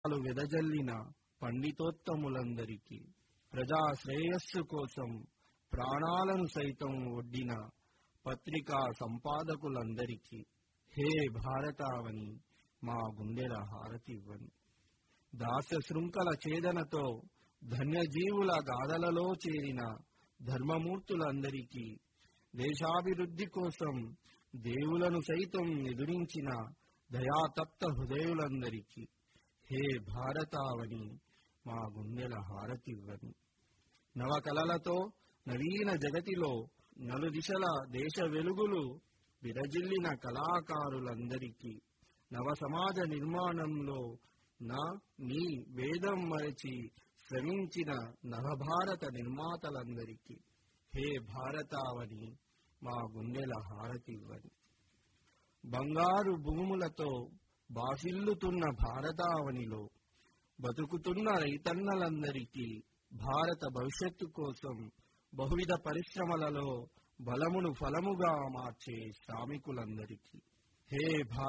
పాలు వెదజల్లిన పండితోత్తములందరికీ ప్రజా శ్రేయస్సు కోసం ప్రాణాలను సైతం ఒడ్డిన పత్రికా సంపాదకులందరికీ హే భారతావని మా గుండెల హారతివ్వని దాస్య శృంఖల ఛేదనతో ధన్యజీవుల గాథలలో చేరిన ధర్మమూర్తులందరికీ దేశాభివృద్ధి కోసం దేవులను సైతం ఎదురించిన దయాతప్త హృదయులందరికీ హే భారతావని మా గుండెల హారతివ్వని నవకలలతో నవీన జగతిలో నలుదిశల దేశ వెలుగులు విరజిల్లిన కళాకారులందరికీ నవ సమాజ నిర్మాణంలో నా నీ వేదం మరచి శ్రమించిన నవభారత నిర్మాతలందరికీ హే భారతావని మా గుండెల హారతివ్వని బంగారు భూములతో బాసిల్లుతున్న భారతావనిలో బతుకుతున్న రైతన్నలందరికీ భారత భవిష్యత్తు కోసం బహువిధ పరిశ్రమలలో బలమును ఫలముగా మార్చే శ్రామికులందరికీ హే భా